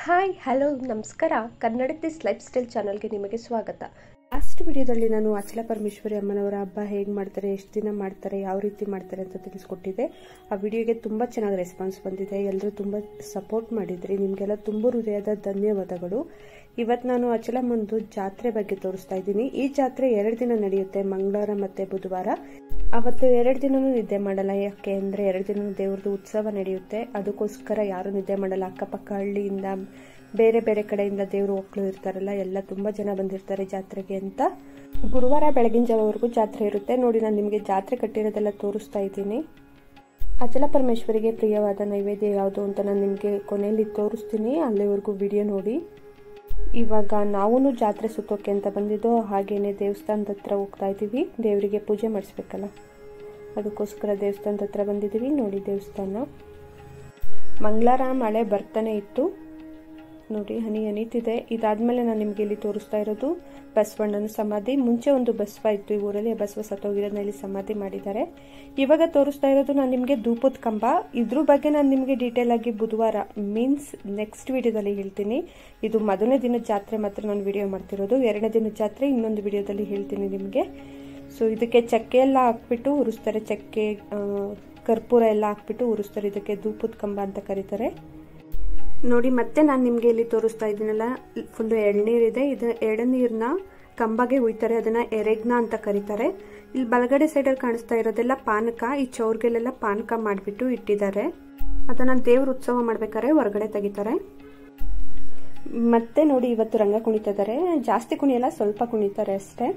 hi hello ನಮಸ್ಕಾರ Kannada this life style ಚಾನಲ್ಗೆ ನಿಮಗೆ ಸ್ವಾಗತ ಲಾಸ್ಟ್ ವಿಡಿಯೋದಲ್ಲಿ ನಾನು ಅಚಲ ಪರಮೇಶ್ವರಿ ಅಮ್ಮನವರ ಹಬ್ಬ ಹೇಗೆ ಮಾಡ್ತಾರೆ ಎಷ್ಟು ದಿನ ಮಾಡ್ತಾರೆ ಯಾವ ರೀತಿ ಮಾಡ್ತಾರೆ ಅಂತ ತಿಳಿಸ್ಕೊಟ್ಟಿದ್ದೆ ಆ ವಿಡಿಯೋಗೆ ತುಂಬ ಚೆನ್ನಾಗಿ ರೆಸ್ಪಾನ್ಸ್ ಬಂದಿದೆ ಎಲ್ಲರೂ ತುಂಬ ಸಪೋರ್ಟ್ ಮಾಡಿದ್ರಿ ನಿಮಗೆಲ್ಲ ತುಂಬ ಹೃದಯದ ಧನ್ಯವಾದಗಳು ಇವತ್ತು ನಾನು ಅಚಲಮ್ಮಂದು ಜಾತ್ರೆ ಬಗ್ಗೆ ತೋರಿಸ್ತಾ ಇದ್ದೀನಿ ಈ ಜಾತ್ರೆ ಎರಡು ದಿನ ನಡೆಯುತ್ತೆ ಮಂಗಳವಾರ ಮತ್ತು ಬುಧವಾರ ಅವತ್ತು ಎರಡು ದಿನನೂ ನಿದ್ದೆ ಮಾಡಲ್ಲ ಯಾಕೆ ಅಂದರೆ ಎರಡು ದಿನ ದೇವ್ರದ್ದು ಉತ್ಸವ ನಡೆಯುತ್ತೆ ಅದಕ್ಕೋಸ್ಕರ ಯಾರು ನಿದ್ದೆ ಮಾಡಲ್ಲ ಅಕ್ಕಪಕ್ಕ ಹಳ್ಳಿಯಿಂದ ಬೇರೆ ಬೇರೆ ಕಡೆಯಿಂದ ದೇವರು ಮಕ್ಕಳು ಇರ್ತಾರಲ್ಲ ಎಲ್ಲ ತುಂಬ ಜನ ಬಂದಿರ್ತಾರೆ ಜಾತ್ರೆಗೆ ಅಂತ ಗುರುವಾರ ಬೆಳಗಿನ ಜಾವವರೆಗೂ ಜಾತ್ರೆ ಇರುತ್ತೆ ನೋಡಿ ನಾನು ನಿಮಗೆ ಜಾತ್ರೆ ಕಟ್ಟಿರೋದೆಲ್ಲ ತೋರಿಸ್ತಾ ಇದ್ದೀನಿ ಅಚಲ ಪರಮೇಶ್ವರಿಗೆ ಪ್ರಿಯವಾದ ನೈವೇದ್ಯ ಯಾವುದು ಅಂತ ನಾನು ನಿಮಗೆ ಕೊನೆಯಲ್ಲಿ ತೋರಿಸ್ತೀನಿ ಅಲ್ಲಿವರೆಗೂ ವಿಡಿಯೋ ನೋಡಿ ಇವಾಗ ನಾವು ಜಾತ್ರೆ ಸುತ್ತೋಕೆ ಅಂತ ಬಂದಿದ್ದು ಹಾಗೇನೆ ದೇವಸ್ಥಾನದ ಹತ್ರ ಹೋಗ್ತಾ ಇದ್ದೀವಿ ದೇವರಿಗೆ ಪೂಜೆ ಮಾಡಿಸ್ಬೇಕಲ್ಲ ಅದಕ್ಕೋಸ್ಕರ ದೇವಸ್ಥಾನದ ಹತ್ರ ಬಂದಿದ್ದೀವಿ ನೋಡಿ ದೇವಸ್ಥಾನ ಮಂಗಳಾರ ಮಳೆ ಬರ್ತಾನೆ ಇತ್ತು ನೋಡಿ ಹನಿ ಹನಿತಿದೆ ಇದಾದ್ಮೇಲೆ ನಾನು ನಿಮಗೆ ಇಲ್ಲಿ ತೋರಿಸ್ತಾ ಇರೋದು ಬಸವಣ್ಣನ ಸಮಾಧಿ ಮುಂಚೆ ಒಂದು ಬಸವ ಇತ್ತು ಈ ಊರಲ್ಲಿ ಬಸವ ಸತ್ತೋಗಿರೋದನ್ನ ಇಲ್ಲಿ ಸಮಾಧಿ ಮಾಡಿದ್ದಾರೆ ಇವಾಗ ತೋರಿಸ್ತಾ ಇರೋದು ನಾನು ನಿಮಗೆ ಧೂಪದ ಕಂಬ ಇದ್ರ ಬಗ್ಗೆ ನಾನು ನಿಮಗೆ ಡೀಟೇಲ್ ಆಗಿ ಬುಧವಾರ ಮೀನ್ಸ್ ನೆಕ್ಸ್ಟ್ ವಿಡಿಯೋದಲ್ಲಿ ಹೇಳ್ತೀನಿ ಇದು ಮೊದಲನೇ ದಿನದ ಜಾತ್ರೆ ಮಾತ್ರ ನಾನು ವಿಡಿಯೋ ಮಾಡ್ತಿರೋದು ಎರಡನೇ ದಿನದ ಜಾತ್ರೆ ಇನ್ನೊಂದು ವಿಡಿಯೋದಲ್ಲಿ ಹೇಳ್ತೀನಿ ನಿಮಗೆ ಸೊ ಇದಕ್ಕೆ ಚಕ್ಕೆ ಎಲ್ಲ ಹಾಕ್ಬಿಟ್ಟು ಉರಿಸ್ತಾರೆ ಚಕ್ಕೆ ಕರ್ಪೂರ ಎಲ್ಲ ಹಾಕ್ಬಿಟ್ಟು ಉರಿಸ್ತಾರೆ ಇದಕ್ಕೆ ಧೂಪದ ಕಂಬ ಅಂತ ಕರೀತಾರೆ ನೋಡಿ ಮತ್ತೆ ನಾನು ನಿಮಗೆ ಇಲ್ಲಿ ತೋರಿಸ್ತಾ ಇದ್ದೀನಲ್ಲ ಫುಲ್ಲು ಎಳ್ನೀರಿದೆ ಇದು ಎಳನೀರನ್ನ ಕಂಬಗೆ ಹುಯ್ತಾರೆ ಅದನ್ನ ಎರೆಗ್ನ ಅಂತ ಕರೀತಾರೆ ಇಲ್ಲಿ ಬಲಗಡೆ ಸೈಡಲ್ಲಿ ಕಾಣಿಸ್ತಾ ಇರೋದೆಲ್ಲ ಪಾನಕ ಈ ಚೌರ್ಗೆಲೆಲ್ಲ ಪಾನಕ ಮಾಡಿಬಿಟ್ಟು ಇಟ್ಟಿದ್ದಾರೆ ಅದನ್ನ ದೇವ್ರ ಉತ್ಸವ ಮಾಡ್ಬೇಕಾದ್ರೆ ಹೊರಗಡೆ ತೆಗಿತಾರೆ ಮತ್ತೆ ನೋಡಿ ಇವತ್ತು ರಂಗ ಕುಣಿತಾ ಇದ್ದಾರೆ ಜಾಸ್ತಿ ಕುಣಿಯಲ್ಲ ಸ್ವಲ್ಪ ಕುಣಿತಾರೆ ಅಷ್ಟೇ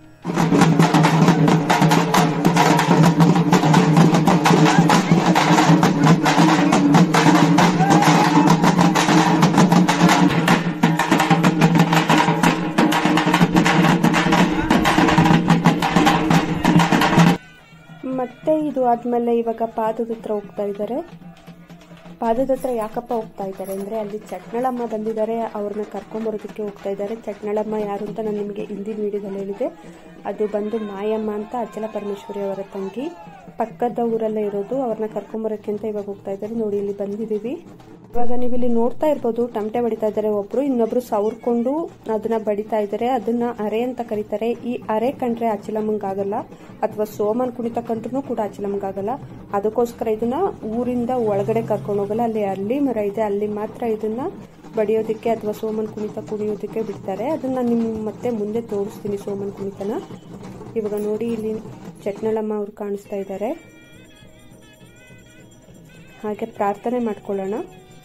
ಮತ್ತೆ ಇದು ಆದ್ಮೇಲೆ ಇವಾಗ ಪಾದದ ಹತ್ರ ಹೋಗ್ತಾ ಇದ್ದಾರೆ ಪಾದದ ಹತ್ರ ಯಾಕಪ್ಪ ಹೋಗ್ತಾ ಇದ್ದಾರೆ ಅಂದ್ರೆ ಅಲ್ಲಿ ಚಟ್ನಳಮ್ಮ ಬಂದಿದ್ದಾರೆ ಅವ್ರನ್ನ ಕರ್ಕೊಂಬರೋದಕ್ಕೆ ಹೋಗ್ತಾ ಇದ್ದಾರೆ ಚಟ್ನಳಮ್ಮ ಯಾರು ಅಂತ ನಾನು ನಿಮಗೆ ಹಿಂದಿನ ವಿಡಿಯೋದಲ್ಲಿ ಹೇಳಿದೆ ಅದು ಬಂದು ಮಾಯಮ್ಮ ಅಂತ ಅಚಲ ಪರಮೇಶ್ವರಿ ಅವರ ತಂಗಿ ಪಕ್ಕದ ಊರಲ್ಲೇ ಇರೋದು ಅವ್ರನ್ನ ಕರ್ಕೊಂಬರೋಕ್ಕೆ ಅಂತ ಇವಾಗ ಹೋಗ್ತಾ ಇದ್ದಾರೆ ನೋಡಿ ಇಲ್ಲಿ ಬಂದಿದ್ದೀವಿ ಇವಾಗ ನೀವು ಇಲ್ಲಿ ನೋಡ್ತಾ ಇರ್ಬೋದು ಟಮಟೆ ಬಡಿತಾ ಇದ್ದಾರೆ ಒಬ್ರು ಇನ್ನೊಬ್ರು ಸವರ್ಕೊಂಡು ಅದನ್ನ ಬಡಿತಾ ಇದ್ದಾರೆ ಅದನ್ನ ಅರೆ ಅಂತ ಕರೀತಾರೆ ಈ ಅರೆ ಕಂಡ್ರೆ ಅಚಲಮ್ಮಂಗಾಗಲ್ಲ ಅಥವಾ ಸೋಮನ್ ಕುಣಿತ ಕಂಡ್ರು ಕೂಡ ಅಚಲಮ್ಮಂಗಾಗಲ್ಲ ಅದಕ್ಕೋಸ್ಕರ ಇದನ್ನ ಊರಿಂದ ಒಳಗಡೆ ಕರ್ಕೊಂಡು ಹೋಗಲ್ಲ ಅಲ್ಲಿ ಅಲ್ಲಿ ಮರ ಇದೆ ಅಲ್ಲಿ ಮಾತ್ರ ಇದನ್ನ ಬಡಿಯೋದಕ್ಕೆ ಅಥವಾ ಸೋಮನ್ ಕುಣಿತ ಕುಣಿಯೋದಕ್ಕೆ ಬಿಡ್ತಾರೆ ಅದನ್ನ ನಿಮ್ ಮತ್ತೆ ಮುಂದೆ ತೋರಿಸ್ತೀನಿ ಸೋಮನ್ ಕುಣಿತನ ಇವಾಗ ನೋಡಿ ಇಲ್ಲಿ ಚಟ್ನಳಮ್ಮ ಅವ್ರು ಕಾಣಿಸ್ತಾ ಇದ್ದಾರೆ ಹಾಗೆ ಪ್ರಾರ್ಥನೆ ಮಾಡ್ಕೊಳ್ಳೋಣ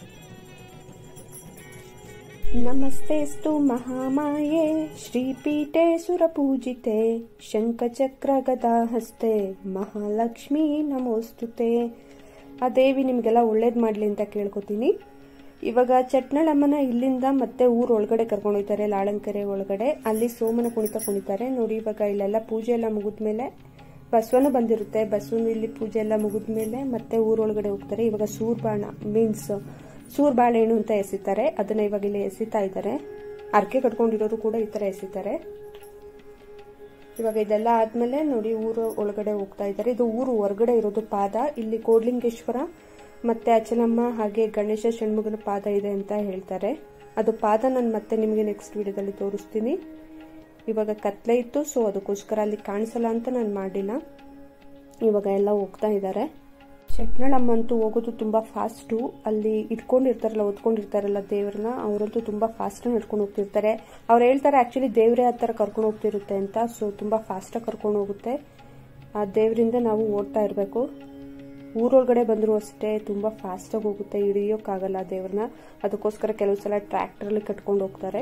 ನಮಸ್ತೆಸ್ತು ಮಹಾಮಾಯೆ ಶ್ರೀಪೀಠೆ ಸುರಪೂಜಿತೆ ಶಂಖಚಕ್ರ ಗದಾ ಹಸ್ತೆ ಮಹಾಲಕ್ಷ್ಮಿ ನಮೋಸ್ತುತೆ ಆ ದೇವಿ ನಿಮಗೆಲ್ಲ ಒಳ್ಳೇದು ಮಾಡಲಿ ಅಂತ ಕೇಳ್ಕೊತೀನಿ ಇವಾಗ ಚಟ್ನಳಮ್ಮನ ಇಲ್ಲಿಂದ ಮತ್ತೆ ಊರ್ ಒಳಗಡೆ ಕರ್ಕೊಂಡು ಹೋಗ್ತಾರೆ ಲಾಳಂಕೆರೆ ಒಳಗಡೆ ಅಲ್ಲಿ ಸೋಮನ ಕುಣಿತ ಕುಣಿತಾರೆ ನೋಡಿ ಇವಾಗ ಇಲ್ಲೆಲ್ಲ ಪೂಜೆ ಎಲ್ಲ ಮುಗಿದ್ಮೇಲೆ ಬಸವನು ಬಂದಿರುತ್ತೆ ಬಸವನು ಇಲ್ಲಿ ಪೂಜೆ ಎಲ್ಲ ಮುಗಿದ್ಮೇಲೆ ಮತ್ತೆ ಊರೊಳಗಡೆ ಹೋಗ್ತಾರೆ ಇವಾಗ ಸೂರ್ಬಾಣ ಮೀನ್ಸ್ ಸೂರ್ ಬಾಳೆಹಣ್ಣು ಅಂತ ಎಸಿತಾರೆ ಅದನ್ನ ಇವಾಗ ಇಲ್ಲಿ ಎಸಿತಾ ಇದ್ದಾರೆ ಅರ್ಕೆ ಕಟ್ಕೊಂಡಿರೋರು ಕೂಡ ಈ ತರ ಎಸಿತಾರೆ ಇವಾಗ ಇದೆಲ್ಲ ಆದ್ಮೇಲೆ ನೋಡಿ ಊರು ಒಳಗಡೆ ಹೋಗ್ತಾ ಇದ್ದಾರೆ ಇದು ಊರು ಹೊರಗಡೆ ಇರೋದು ಪಾದ ಇಲ್ಲಿ ಕೋಡ್ಲಿಂಗೇಶ್ವರ ಮತ್ತೆ ಅಚಲಮ್ಮ ಹಾಗೆ ಗಣೇಶ ಷಣ್ಮುಗನ ಪಾದ ಇದೆ ಅಂತ ಹೇಳ್ತಾರೆ ಅದು ಪಾದ ನಾನು ಮತ್ತೆ ನಿಮಗೆ ನೆಕ್ಸ್ಟ್ ವಿಡಿಯೋದಲ್ಲಿ ತೋರಿಸ್ತೀನಿ ಇವಾಗ ಕತ್ಲೆ ಇತ್ತು ಸೊ ಅದಕ್ಕೋಸ್ಕರ ಅಲ್ಲಿ ಕಾಣಿಸಲ್ಲ ಅಂತ ನಾನು ಮಾಡಿಲ್ಲ ಇವಾಗ ಎಲ್ಲ ಹೋಗ್ತಾ ಇದ್ದಾರೆ ಚಟ್ನಳಮ್ಮ ಅಂತೂ ಹೋಗೋದು ತುಂಬಾ ಫಾಸ್ಟು ಅಲ್ಲಿ ಇಟ್ಕೊಂಡಿರ್ತಾರಲ್ಲ ಓದ್ಕೊಂಡಿರ್ತಾರಲ್ಲ ದೇವ್ರನ್ನ ಅವರಂತೂ ತುಂಬಾ ಫಾಸ್ಟ್ ನಡ್ಕೊಂಡು ಹೋಗ್ತಿರ್ತಾರೆ ಅವ್ರು ಹೇಳ್ತಾರೆ ಆಕ್ಚುಲಿ ದೇವ್ರೇ ಆ ಥರ ಕರ್ಕೊಂಡು ಹೋಗ್ತಿರುತ್ತೆ ಅಂತ ಸೊ ತುಂಬಾ ಫಾಸ್ಟಾಗಿ ಕರ್ಕೊಂಡು ಹೋಗುತ್ತೆ ಆ ದೇವರಿಂದ ನಾವು ಓಡ್ತಾ ಇರಬೇಕು ಊರೊಳಗಡೆ ಬಂದರೂ ಅಷ್ಟೇ ತುಂಬ ಫಾಸ್ಟಾಗಿ ಹೋಗುತ್ತೆ ಹಿಡಿಯೋಕ್ಕಾಗಲ್ಲ ದೇವ್ರನ್ನ ಅದಕ್ಕೋಸ್ಕರ ಕೆಲವು ಸಲ ಟ್ರ್ಯಾಕ್ಟ್ರಲ್ಲಿ ಕಟ್ಕೊಂಡು ಹೋಗ್ತಾರೆ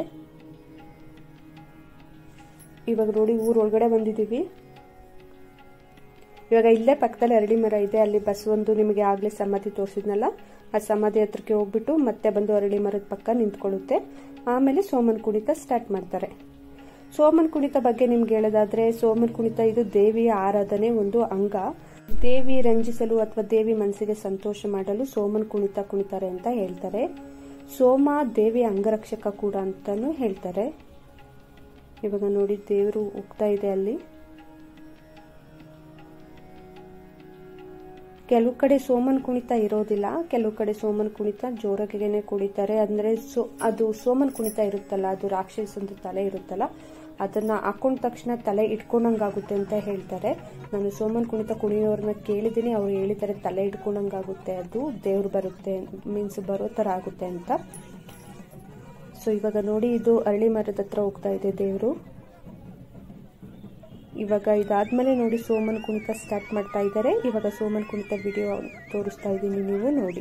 ಇವಾಗ ನೋಡಿ ಊರೊಳಗಡೆ ಬಂದಿದ್ದೀವಿ ಇವಾಗ ಇಲ್ಲೇ ಪಕ್ಕದಲ್ಲಿ ಅರಳಿ ಮರ ಇದೆ ಅಲ್ಲಿ ಬಸ್ ಒಂದು ನಿಮಗೆ ಆಗ್ಲೇ ಸಮಾಧಿ ತೋರಿಸಿದ್ನಲ್ಲ ಆ ಸಮಾಧಿ ಹತ್ರಕ್ಕೆ ಹೋಗ್ಬಿಟ್ಟು ಮತ್ತೆ ಬಂದು ಅರಳಿ ಮರದ ಪಕ್ಕ ನಿಂತ್ಕೊಳ್ಳುತ್ತೆ ಆಮೇಲೆ ಸೋಮನ್ ಕುಣಿತ ಸ್ಟಾರ್ಟ್ ಮಾಡ್ತಾರೆ ಸೋಮನ್ ಕುಣಿತ ಬಗ್ಗೆ ನಿಮ್ಗೆ ಹೇಳೋದಾದ್ರೆ ಸೋಮನ್ ಕುಣಿತ ಇದು ದೇವಿಯ ಆರಾಧನೆ ಒಂದು ಅಂಗ ದೇವಿ ರಂಜಿಸಲು ಅಥವಾ ದೇವಿ ಮನಸ್ಸಿಗೆ ಸಂತೋಷ ಮಾಡಲು ಸೋಮನ್ ಕುಣಿತ ಕುಣಿತಾರೆ ಅಂತ ಹೇಳ್ತಾರೆ ಸೋಮ ದೇವಿಯ ಅಂಗರಕ್ಷಕ ಕೂಡ ಅಂತಾನು ಹೇಳ್ತಾರೆ ಇವಾಗ ನೋಡಿ ದೇವರು ಹೋಗ್ತಾ ಇದೆ ಅಲ್ಲಿ ಕೆಲವು ಕಡೆ ಸೋಮನ್ ಕುಣಿತ ಇರೋದಿಲ್ಲ ಕೆಲವು ಕಡೆ ಸೋಮನ್ ಕುಣಿತ ಜೋರಾಗಿನೇ ಕುಣಿತಾರೆ ಅಂದ್ರೆ ಸೊ ಅದು ಸೋಮನ್ ಕುಣಿತ ಇರುತ್ತಲ್ಲ ಅದು ರಾಕ್ಷಸಂದು ತಲೆ ಇರುತ್ತಲ್ಲ ಅದನ್ನ ಹಾಕೊಂಡ ತಕ್ಷಣ ತಲೆ ಇಟ್ಕೊಂಡಂಗಾಗುತ್ತೆ ಅಂತ ಹೇಳ್ತಾರೆ ನಾನು ಸೋಮನ್ ಕುಣಿತ ಕುಣಿಯೋರ್ನ ಕೇಳಿದ್ದೀನಿ ಅವ್ರು ಹೇಳಿದ್ದಾರೆ ತಲೆ ಇಟ್ಕೊಂಡಂಗಾಗುತ್ತೆ ಅದು ದೇವ್ರು ಬರುತ್ತೆ ಮೀನ್ಸ್ ಬರೋ ತರ ಆಗುತ್ತೆ ಅಂತ ಸೊ ಇವಾಗ ನೋಡಿ ಇದು ಅರಳಿ ಮರದ ಹತ್ರ ಹೋಗ್ತಾ ಇದೆ ದೇವರು ಇವಾಗ ಇದಾದ್ಮೇಲೆ ನೋಡಿ ಸೋಮನ್ ಕುಣಿತ ಸ್ಟಾರ್ಟ್ ಮಾಡ್ತಾ ಇದ್ದಾರೆ ಇವಾಗ ಸೋಮನ್ ಕುಣಿತ ವಿಡಿಯೋ ತೋರಿಸ್ತಾ ಇದ್ದೀನಿ ನೀವು ನೋಡಿ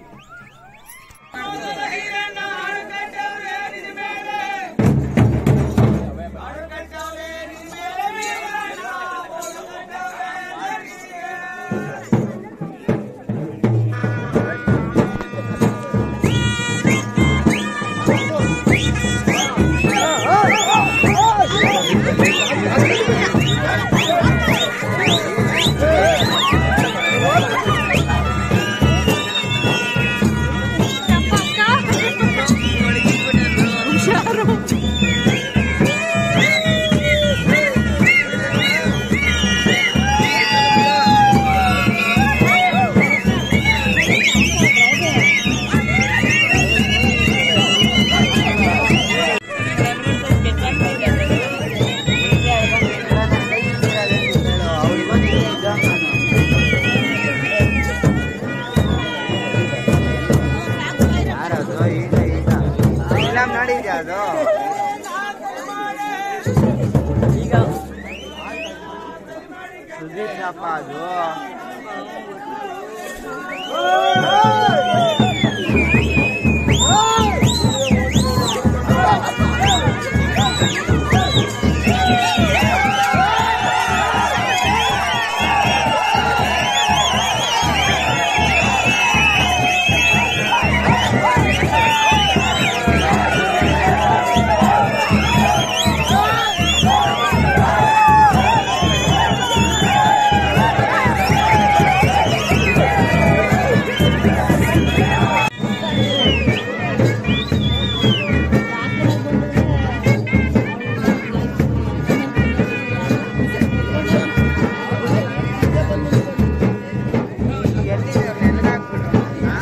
ಯಾರದು ಈಗ ಈಗ ಫಿಲಮ್ ನೋಡಿದ್ಯಾ ಅದು ಈಗ ಸುದೀಪ್ನಪ್ಪ ಅದು ಎಲ್ಲಿದೆ ನೆಲಗಾಕ್ಬಿಡು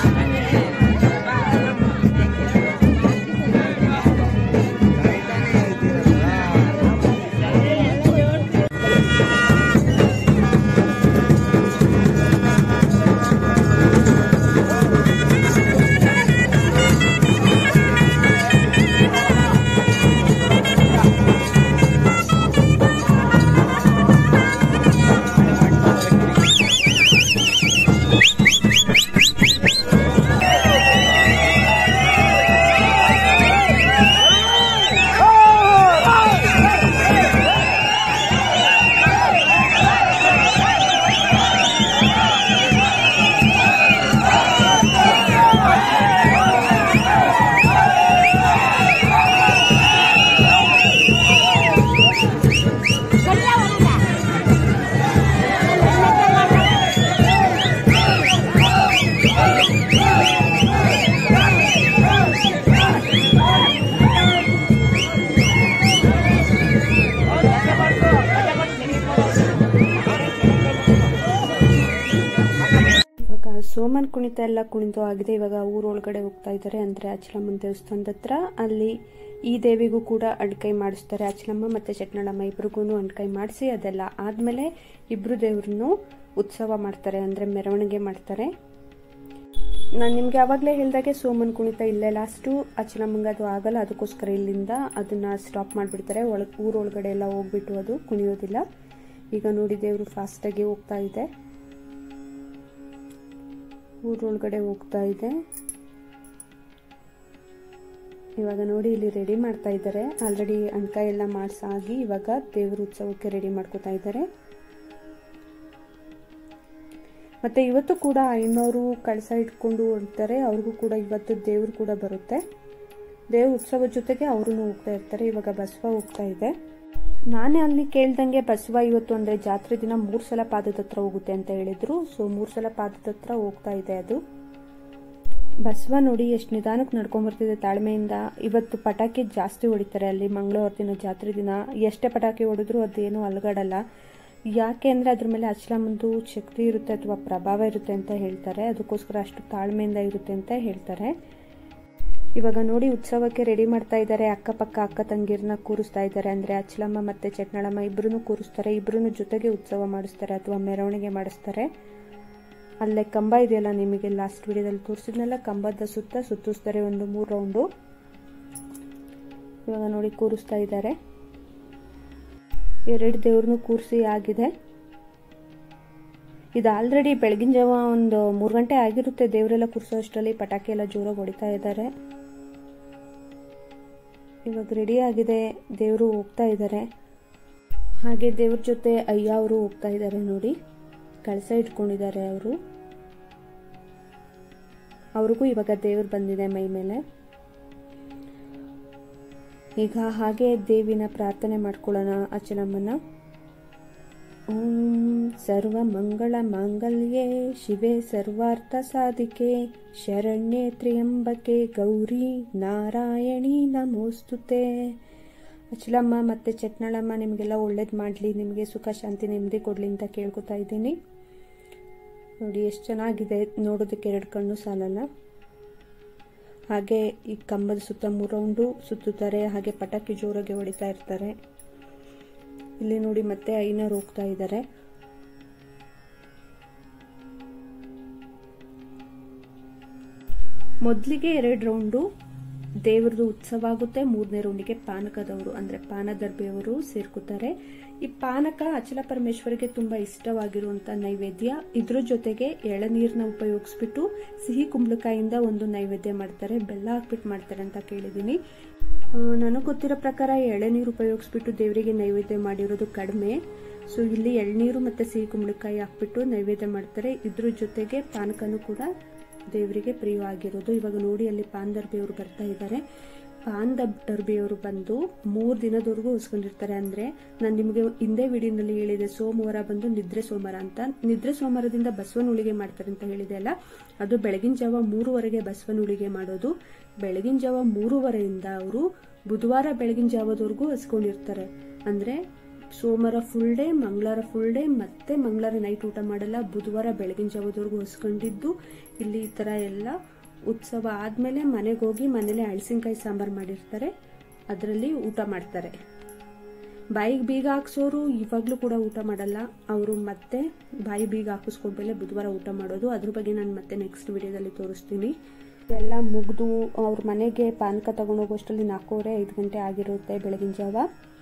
ಇವಾಗ ಸೋಮನ್ ಕುಣಿತ ಎಲ್ಲ ಕುಣಿತು ಆಗಿದೆ ಇವಾಗ ಊರೊಳಗಡೆ ಹೋಗ್ತಾ ಇದ್ದಾರೆ ಅಂದ್ರೆ ಅಚಲಮ್ಮನ ದೇವಸ್ಥಾನದ ಹತ್ರ ಅಲ್ಲಿ ಈ ದೇವಿಗೂ ಕೂಡ ಅಡ್ಕೈ ಮಾಡಿಸ್ತಾರೆ ಅಚಲಮ್ಮ ಮತ್ತೆ ಚಟ್ನಳಮ್ಮ ಇಬ್ರಿಗೂ ಅಡ್ಕೈ ಮಾಡಿಸಿ ಅದೆಲ್ಲ ಆದ್ಮೇಲೆ ಇಬ್ರು ದೇವ್ರನ್ನು ಉತ್ಸವ ಮಾಡ್ತಾರೆ ಅಂದ್ರೆ ಮೆರವಣಿಗೆ ಮಾಡ್ತಾರೆ ನಾನು ನಿಮ್ಗೆ ಯಾವಾಗಲೇ ಹೇಳ್ದಾಗೆ ಸೋಮನ್ ಕುಣಿತ ಇಲ್ಲೇ ಲಾಸ್ಟು ಅಚಲಮ್ಮಂಗೆ ಅದು ಆಗಲ್ಲ ಅದಕ್ಕೋಸ್ಕರ ಇಲ್ಲಿಂದ ಅದನ್ನ ಸ್ಟಾಪ್ ಮಾಡಿಬಿಡ್ತಾರೆ ಒಳಗೆ ಊರೊಳಗಡೆ ಎಲ್ಲ ಹೋಗ್ಬಿಟ್ಟು ಅದು ಕುಣಿಯೋದಿಲ್ಲ ಈಗ ನೋಡಿ ದೇವರು ಫಾಸ್ಟಾಗಿ ಹೋಗ್ತಾ ಇದೆ ಊರೊಳಗಡೆ ಹೋಗ್ತಾ ಇದೆ ಇವಾಗ ನೋಡಿ ಇಲ್ಲಿ ರೆಡಿ ಮಾಡ್ತಾ ಇದ್ದಾರೆ ಆಲ್ರೆಡಿ ಅಣ್ಕ ಎಲ್ಲ ಮಾಡ್ಸಾಗಿ ಇವಾಗ ದೇವ್ರ ಉತ್ಸವಕ್ಕೆ ರೆಡಿ ಮಾಡ್ಕೋತಾ ಇದ್ದಾರೆ ಮತ್ತೆ ಇವತ್ತು ಕೂಡ ಐನೂರು ಕಳಸ ಇಟ್ಕೊಂಡು ಹೊರಡ್ತಾರೆ ಅವ್ರಿಗೂ ಕೂಡ ಇವತ್ತು ದೇವ್ರು ಕೂಡ ಬರುತ್ತೆ ದೇವ್ರ ಉತ್ಸವದ ಜೊತೆಗೆ ಅವರು ಹೋಗ್ತಾ ಇರ್ತಾರೆ ಇವಾಗ ಬಸವ ಹೋಗ್ತಾ ಇದೆ ನಾನೇ ಅಲ್ಲಿ ಕೇಳ್ದಂಗೆ ಬಸವ ಇವತ್ತು ಅಂದ್ರೆ ಜಾತ್ರೆ ದಿನ ಮೂರ್ ಸಲ ಪಾದದ ಹತ್ರ ಹೋಗುತ್ತೆ ಅಂತ ಹೇಳಿದ್ರು ಸೊ ಮೂರ್ ಸಲ ಪಾದದ ಹತ್ರ ಹೋಗ್ತಾ ಇದೆ ಅದು ಬಸವ ನೋಡಿ ಎಷ್ಟು ನಿಧಾನಕ್ಕೆ ನಡ್ಕೊಂಡ್ ಬರ್ತಿದೆ ತಾಳ್ಮೆಯಿಂದ ಇವತ್ತು ಪಟಾಕಿ ಜಾಸ್ತಿ ಹೊಡಿತಾರೆ ಅಲ್ಲಿ ಮಂಗಳವಾರ ದಿನ ಜಾತ್ರೆ ದಿನ ಎಷ್ಟೇ ಪಟಾಕಿ ಹೊಡೆದ್ರು ಅದೇನು ಅಲ್ಗಾಡಲ್ಲ ಯಾಕೆ ಅಂದರೆ ಅದ್ರ ಮೇಲೆ ಅಚ್ಚಲಮ್ಮಂದು ಶಕ್ತಿ ಇರುತ್ತೆ ಅಥವಾ ಪ್ರಭಾವ ಇರುತ್ತೆ ಅಂತ ಹೇಳ್ತಾರೆ ಅದಕ್ಕೋಸ್ಕರ ಅಷ್ಟು ತಾಳ್ಮೆಯಿಂದ ಇರುತ್ತೆ ಅಂತ ಹೇಳ್ತಾರೆ ಇವಾಗ ನೋಡಿ ಉತ್ಸವಕ್ಕೆ ರೆಡಿ ಮಾಡ್ತಾ ಇದ್ದಾರೆ ಅಕ್ಕಪಕ್ಕ ಅಕ್ಕ ತಂಗಿರನ್ನ ಕೂರಿಸ್ತಾ ಇದ್ದಾರೆ ಅಂದರೆ ಅಚ್ಚಲಮ್ಮ ಮತ್ತು ಚಟ್ನಳಮ್ಮ ಇಬ್ಬರೂ ಕೂರಿಸ್ತಾರೆ ಇಬ್ಬರೂ ಜೊತೆಗೆ ಉತ್ಸವ ಮಾಡಿಸ್ತಾರೆ ಅಥವಾ ಮೆರವಣಿಗೆ ಮಾಡಿಸ್ತಾರೆ ಅಲ್ಲೇ ಕಂಬ ಇದೆಯಲ್ಲ ನಿಮಗೆ ಲಾಸ್ಟ್ ವಿಡಿಯೋದಲ್ಲಿ ತೋರಿಸಿದ್ನಲ್ಲ ಕಂಬದ ಸುತ್ತ ಸುತ್ತಿಸ್ತಾರೆ ಒಂದು ಮೂರು ರೌಂಡು ಇವಾಗ ನೋಡಿ ಕೂರಿಸ್ತಾ ಇದ್ದಾರೆ ಎರಡು ದೇವ್ರನ್ನೂ ಕೂರಿಸಿ ಆಗಿದೆ ಇದು ಆಲ್ರೆಡಿ ಬೆಳಗಿನ ಜಾವ ಒಂದು ಮೂರು ಗಂಟೆ ಆಗಿರುತ್ತೆ ದೇವರೆಲ್ಲ ಕೂರಿಸೋ ಅಷ್ಟರಲ್ಲಿ ಪಟಾಕಿ ಎಲ್ಲ ಜೋರಾಗಿ ಹೊಡಿತಾ ಇದ್ದಾರೆ ಇವಾಗ ರೆಡಿ ಆಗಿದೆ ದೇವರು ಹೋಗ್ತಾ ಇದ್ದಾರೆ ಹಾಗೆ ದೇವ್ರ ಜೊತೆ ಅಯ್ಯ ಅವರು ಹೋಗ್ತಾ ಇದ್ದಾರೆ ನೋಡಿ ಕಳಸ ಇಟ್ಕೊಂಡಿದ್ದಾರೆ ಅವರು ಅವ್ರಿಗೂ ಇವಾಗ ದೇವ್ರು ಬಂದಿದೆ ಮೈ ಮೇಲೆ ಈಗ ಹಾಗೆ ದೇವಿನ ಪ್ರಾರ್ಥನೆ ಮಾಡ್ಕೊಳ್ಳೋಣ ಅಚಲಮ್ಮನ ಓಂ ಸರ್ವ ಮಂಗಳ ಮಾಂಗಲ್ಯೆ ಶಿವೆ ಸರ್ವಾರ್ಥ ಸಾಧಿಕೆ ಶರಣ್ಯೆ ತ್ರ್ಯಂಬಕೆ ಗೌರಿ ನಾರಾಯಣಿ ನಮೋಸ್ತುತೆ ಅಚಲಮ್ಮ ಮತ್ತು ಚಟ್ನಳಮ್ಮ ನಿಮಗೆಲ್ಲ ಒಳ್ಳೇದು ಮಾಡಲಿ ನಿಮಗೆ ಸುಖ ಶಾಂತಿ ನೆಮ್ಮದಿ ಕೊಡಲಿ ಅಂತ ಕೇಳ್ಕೊತಾ ಇದ್ದೀನಿ ನೋಡಿ ಎಷ್ಟು ಚೆನ್ನಾಗಿದೆ ನೋಡೋದಕ್ಕೆ ಎರಡು ಕಣ್ಣು ಸಾಲಲ್ಲ ಹಾಗೆ ಈ ಕಂಬದ ಸುತ್ತ ಮೂರು ರೌಂಡು ಸುತ್ತುತ್ತಾರೆ ಹಾಗೆ ಪಟಾಕಿ ಜೋರಾಗಿ ಹೊಡಿತಾ ಇರ್ತಾರೆ ಇಲ್ಲಿ ನೋಡಿ ಮತ್ತೆ ಐನರ್ ಹೋಗ್ತಾ ಇದ್ದಾರೆ ಮೊದಲಿಗೆ ಎರಡು ರೌಂಡು ದೇವ್ರದ್ದು ಉತ್ಸವ ಆಗುತ್ತೆ ಮೂರನೇ ರೌಂಡಿಗೆ ಪಾನಕದವರು ಅಂದ್ರೆ ಪಾನದರ್ಬೆಯವರು ಸೇರ್ಕೋತಾರೆ ಈ ಪಾನಕ ಅಚಲ ಪರಮೇಶ್ವರಿಗೆ ತುಂಬಾ ಇಷ್ಟವಾಗಿರುವಂತ ನೈವೇದ್ಯ ಇದ್ರ ಜೊತೆಗೆ ಎಳನೀರನ್ನ ಉಪಯೋಗಿಸ್ಬಿಟ್ಟು ಸಿಹಿ ಕುಂಬಳಕಾಯಿಂದ ಒಂದು ನೈವೇದ್ಯ ಮಾಡ್ತಾರೆ ಬೆಲ್ಲ ಹಾಕ್ಬಿಟ್ಟು ಮಾಡ್ತಾರೆ ಅಂತ ಕೇಳಿದ್ದೀನಿ ನನಗೆ ಗೊತ್ತಿರೋ ಪ್ರಕಾರ ಎಳೆನೀರು ಉಪಯೋಗಿಸ್ಬಿಟ್ಟು ದೇವರಿಗೆ ನೈವೇದ್ಯ ಮಾಡಿರೋದು ಕಡಿಮೆ ಸೊ ಇಲ್ಲಿ ಎಳ್ನೀರು ಮತ್ತು ಸಿಹಿ ಕುಂಬಳಕಾಯಿ ಹಾಕ್ಬಿಟ್ಟು ನೈವೇದ್ಯ ಮಾಡ್ತಾರೆ ಇದ್ರ ಜೊತೆಗೆ ಪಾನಕನೂ ಕೂಡ ದೇವರಿಗೆ ಪ್ರಿಯವಾಗಿರೋದು ಇವಾಗ ನೋಡಿ ಅಲ್ಲಿ ಪಾನ್ ದರ್ಬೆಯವರು ಬರ್ತಾ ಇದ್ದಾರೆ ಪಾನ್ ದರ್ಬೆಯವರು ಬಂದು ಮೂರು ದಿನದವರೆಗೂ ಉಸ್ಕೊಂಡಿರ್ತಾರೆ ಅಂದರೆ ನಾನು ನಿಮಗೆ ಹಿಂದೆ ವಿಡಿಯೋನಲ್ಲಿ ಹೇಳಿದೆ ಸೋಮವಾರ ಬಂದು ನಿದ್ರೆ ಸೋಮವಾರ ಅಂತ ನಿದ್ರೆ ಸೋಮವಾರದಿಂದ ಬಸವನ ಉಳಿಗೆ ಮಾಡ್ತಾರೆ ಅಂತ ಹೇಳಿದೆ ಅಲ್ಲ ಅದು ಬೆಳಗಿನ ಜಾವ ಮೂರುವರೆಗೆ ಬಸವನ ಉಳಿಗೆ ಮಾಡೋದು ಬೆಳಗಿನ ಜಾವ ಮೂರುವರೆಯಿಂದ ಅವರು ಬುಧವಾರ ಬೆಳಗಿನ ಜಾವದವರೆಗೂ ಹಸ್ಕೊಂಡಿರ್ತಾರೆ ಅಂದರೆ ಸೋಮವಾರ ಫುಲ್ ಡೇ ಮಂಗಳವಾರ ಫುಲ್ ಡೇ ಮತ್ತೆ ಮಂಗಳವಾರ ನೈಟ್ ಊಟ ಮಾಡಲ್ಲ ಬುಧವಾರ ಬೆಳಗಿನ ಜಾವದವರೆಗೂ ಹೊಸ್ಕೊಂಡಿದ್ದು ಇಲ್ಲಿ ಈ ಥರ ಎಲ್ಲ ಉತ್ಸವ ಆದಮೇಲೆ ಮನೆಗೆ ಹೋಗಿ ಮನೇಲಿ ಹಳಸಿನಕಾಯಿ ಸಾಂಬಾರು ಮಾಡಿರ್ತಾರೆ ಅದರಲ್ಲಿ ಊಟ ಮಾಡ್ತಾರೆ ಬಾಯಿಗೆ ಬೀಗ ಹಾಕ್ಸೋರು ಇವಾಗಲೂ ಕೂಡ ಊಟ ಮಾಡಲ್ಲ ಅವರು ಮತ್ತೆ ಬಾಯಿ ಬೀಗ ಹಾಕಿಸ್ಕೊಂಡ್ಮೇಲೆ ಬುಧವಾರ ಊಟ ಮಾಡೋದು ಅದ್ರ ಬಗ್ಗೆ ನಾನು ಮತ್ತೆ ನೆಕ್ಸ್ಟ್ ವಿಡಿಯೋದಲ್ಲಿ ತೋರಿಸ್ತೀನಿ ಎಲ್ಲ ಮುಗಿದು ಅವ್ರ ಮನೆಗೆ ಪಾನಕ ತಗೊಂಡೋಗೋಷ್ಟರಲ್ಲಿ ನಾಲ್ಕೂವರೆ ಐದು ಗಂಟೆ ಆಗಿರುತ್ತೆ ಬೆಳಗಿನ ಜಾವ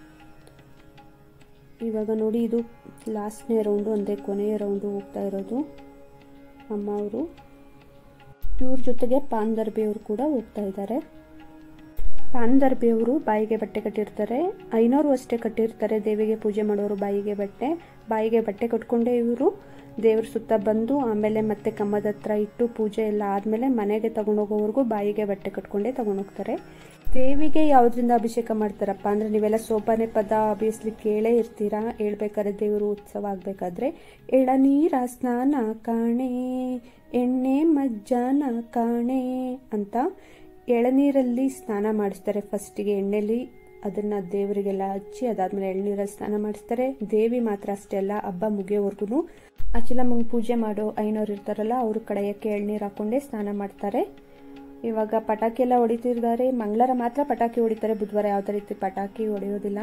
ಇವಾಗ ನೋಡಿ ಇದು ಲಾಸ್ಟ್ನೇ ರೌಂಡು ಅಂದರೆ ಕೊನೆಯ ರೌಂಡು ಹೋಗ್ತಾ ಇರೋದು ಅಮ್ಮ ಅವರು ಇವ್ರ ಜೊತೆಗೆ ಪಾನ್ ದರ್ಬೆಯವರು ಕೂಡ ಹೋಗ್ತಾ ಇದ್ದಾರೆ ಪಾನ್ ದರ್ಬೆಯವರು ಬಾಯಿಗೆ ಬಟ್ಟೆ ಕಟ್ಟಿರ್ತಾರೆ ಐನೂರು ಅಷ್ಟೇ ಕಟ್ಟಿರ್ತಾರೆ ದೇವಿಗೆ ಪೂಜೆ ಮಾಡೋರು ಬಾಯಿಗೆ ಬಟ್ಟೆ ಬಾಯಿಗೆ ಬಟ್ಟೆ ಕಟ್ಕೊಂಡೇ ಇವರು ದೇವ್ರ ಸುತ್ತ ಬಂದು ಆಮೇಲೆ ಮತ್ತೆ ಕಂಬದ ಹತ್ರ ಇಟ್ಟು ಪೂಜೆ ಎಲ್ಲ ಆದಮೇಲೆ ಮನೆಗೆ ತಗೊಂಡೋಗೋವರೆಗೂ ಬಾಯಿಗೆ ಬಟ್ಟೆ ಕಟ್ಕೊಂಡೇ ತಗೊಂಡೋಗ್ತಾರೆ ದೇವಿಗೆ ಯಾವುದರಿಂದ ಅಭಿಷೇಕ ಮಾಡ್ತಾರಪ್ಪ ಅಂದರೆ ನೀವೆಲ್ಲ ಸೋಪಾನೆ ಪದ ಅಭಿಯಸ್ಲಿ ಕೇಳೇ ಇರ್ತೀರಾ ಹೇಳ್ಬೇಕಾದ್ರೆ ದೇವರು ಉತ್ಸವ ಆಗಬೇಕಾದ್ರೆ ಎಳನೀರ ಸ್ನಾನ ಕಾಣೆ ಎಣ್ಣೆ ಮಜ್ಜಾನ ಕಾಣೆ ಅಂತ ಎಳನೀರಲ್ಲಿ ಸ್ನಾನ ಮಾಡಿಸ್ತಾರೆ ಫಸ್ಟಿಗೆ ಎಣ್ಣೆಲಿ ಅದನ್ನ ದೇವರಿಗೆಲ್ಲ ಹಚ್ಚಿ ಅದಾದ್ಮೇಲೆ ಎಳ್ನೀರಲ್ಲಿ ಸ್ನಾನ ಮಾಡಿಸ್ತಾರೆ ದೇವಿ ಮಾತ್ರ ಅಷ್ಟೇ ಅಲ್ಲ ಹಬ್ಬ ಮುಗಿಯೋವರೆಗೂ ಅಚಲಮ್ಮಂಗೆ ಪೂಜೆ ಮಾಡೋ ಐನೋರು ಇರ್ತಾರಲ್ಲ ಅವರು ಕಡೆಯಕ್ಕೆ ಎಳ್ನೀರು ಹಾಕೊಂಡೇ ಸ್ನಾನ ಮಾಡ್ತಾರೆ ಇವಾಗ ಪಟಾಕಿ ಎಲ್ಲ ಹೊಡಿತಿದ್ದಾರೆ ಮಂಗಳವಾರ ಮಾತ್ರ ಪಟಾಕಿ ಹೊಡಿತಾರೆ ಬುಧವಾರ ಯಾವುದೇ ರೀತಿ ಪಟಾಕಿ ಹೊಡೆಯೋದಿಲ್ಲ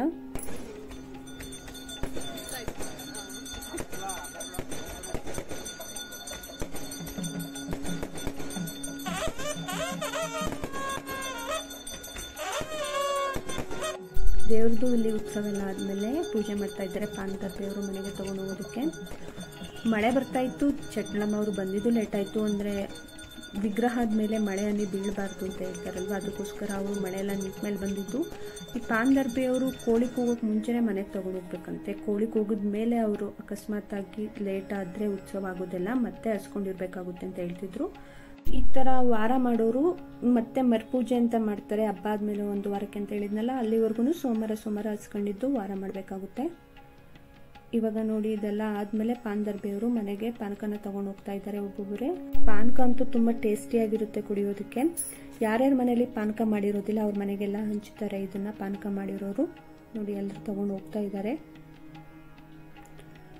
ದೇವ್ರದ್ದು ಇಲ್ಲಿ ಉತ್ಸವ ಎಲ್ಲ ಆದಮೇಲೆ ಪೂಜೆ ಮಾಡ್ತಾ ಇದ್ದಾರೆ ಪಾನಕ ದೇವರು ಮನೆಗೆ ತೊಗೊಂಡು ಹೋಗೋದಕ್ಕೆ ಮಳೆ ಬರ್ತಾ ಇತ್ತು ಚಟ್ಲಮ್ಮ ಅವರು ಬಂದಿದ್ದು ಲೇಟ್ ಆಯಿತು ಅಂದರೆ ವಿಗ್ರಹದ ಮೇಲೆ ಮಳೆ ಹನಿ ಬೀಳಬಾರ್ದು ಅಂತ ಹೇಳ್ತಾರಲ್ವ ಅದಕ್ಕೋಸ್ಕರ ಅವರು ಮಳೆ ಎಲ್ಲ ನಿಂತ ಮೇಲೆ ಬಂದಿದ್ದು ಈ ಪಾನ್ ದರ್ಬೆಯವರು ಕೋಳಿ ಕೂಗೋಕೆ ಮುಂಚೆನೇ ಮನೆಗೆ ತೊಗೊಂಡು ಹೋಗ್ಬೇಕಂತೆ ಕೋಳಿ ಕೂಗಿದ ಮೇಲೆ ಅವರು ಅಕಸ್ಮಾತಾಗಿ ಲೇಟ್ ಆದರೆ ಉತ್ಸವ ಆಗೋದಿಲ್ಲ ಮತ್ತೆ ಹಸ್ಕೊಂಡಿರ್ಬೇಕಾಗುತ್ತೆ ಅಂತ ಹೇಳ್ತಿದ್ರು ಈ ಥರ ವಾರ ಮಾಡೋರು ಮತ್ತೆ ಮರ್ಪೂಜೆ ಅಂತ ಮಾಡ್ತಾರೆ ಹಬ್ಬ ಆದಮೇಲೆ ಒಂದು ವಾರಕ್ಕೆ ಅಂತ ಹೇಳಿದ್ನಲ್ಲ ಅಲ್ಲಿವರೆಗೂ ಸೋಮವಾರ ಸೋಮವಾರ ಹಸ್ಕೊಂಡಿದ್ದು ವಾರ ಮಾಡಬೇಕಾಗುತ್ತೆ ಇವಾಗ ನೋಡಿ ಇದೆಲ್ಲ ಆದಮೇಲೆ ಪಾನ್ ದರ್ಬೆಯವರು ಮನೆಗೆ ಪಾನಕನ ತಗೊಂಡು ಹೋಗ್ತಾ ಇದ್ದಾರೆ ಒಬ್ಬೊಬ್ಬರೇ ಪಾನಕ ಅಂತೂ ತುಂಬ ಟೇಸ್ಟಿಯಾಗಿರುತ್ತೆ ಕುಡಿಯೋದಕ್ಕೆ ಯಾರ್ಯಾರ ಮನೇಲಿ ಪಾನಕ ಮಾಡಿರೋದಿಲ್ಲ ಅವ್ರ ಮನೆಗೆಲ್ಲ ಹಂಚ್ತಾರೆ ಇದನ್ನ ಪಾನಕ ಮಾಡಿರೋರು ನೋಡಿ ಎಲ್ಲರೂ ತಗೊಂಡು ಹೋಗ್ತಾ ಇದ್ದಾರೆ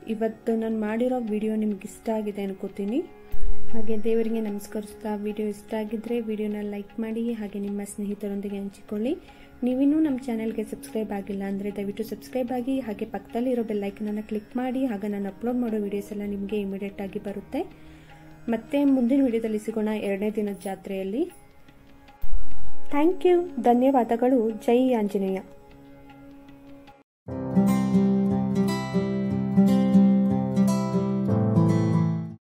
ಇವತ್ತು ನಾನು ಮಾಡಿರೋ ವಿಡಿಯೋ ನಿಮ್ಗೆ ಇಷ್ಟ ಆಗಿದೆ ಅನ್ಕೋತೀನಿ ಹಾಗೆ ದೇವರಿಗೆ ನಮಸ್ಕರಿಸ್ತಾ ವಿಡಿಯೋ ಇಷ್ಟ ಆಗಿದ್ದರೆ ವಿಡಿಯೋನ ಲೈಕ್ ಮಾಡಿ ಹಾಗೆ ನಿಮ್ಮ ಸ್ನೇಹಿತರೊಂದಿಗೆ ಹಂಚಿಕೊಳ್ಳಿ ನೀವಿನ್ನೂ ನಮ್ಮ ಚಾನೆಲ್ಗೆ ಸಬ್ಸ್ಕ್ರೈಬ್ ಆಗಿಲ್ಲ ಅಂದರೆ ದಯವಿಟ್ಟು ಸಬ್ಸ್ಕ್ರೈಬ್ ಆಗಿ ಹಾಗೆ ಪಕ್ಕದಲ್ಲಿರೋ ಬೆಲ್ಲೈಕನನ್ನು ಕ್ಲಿಕ್ ಮಾಡಿ ಹಾಗೆ ನಾನು ಅಪ್ಲೋಡ್ ಮಾಡೋ ವಿಡಿಯೋಸ್ ಎಲ್ಲ ನಿಮಗೆ ಇಮಿಡಿಯೇಟ್ ಆಗಿ ಬರುತ್ತೆ ಮತ್ತೆ ಮುಂದಿನ ವಿಡಿಯೋದಲ್ಲಿ ಸಿಗೋಣ ಎರಡನೇ ದಿನದ ಜಾತ್ರೆಯಲ್ಲಿ ಥ್ಯಾಂಕ್ ಯು ಧನ್ಯವಾದಗಳು ಜೈ ಆಂಜನೇಯ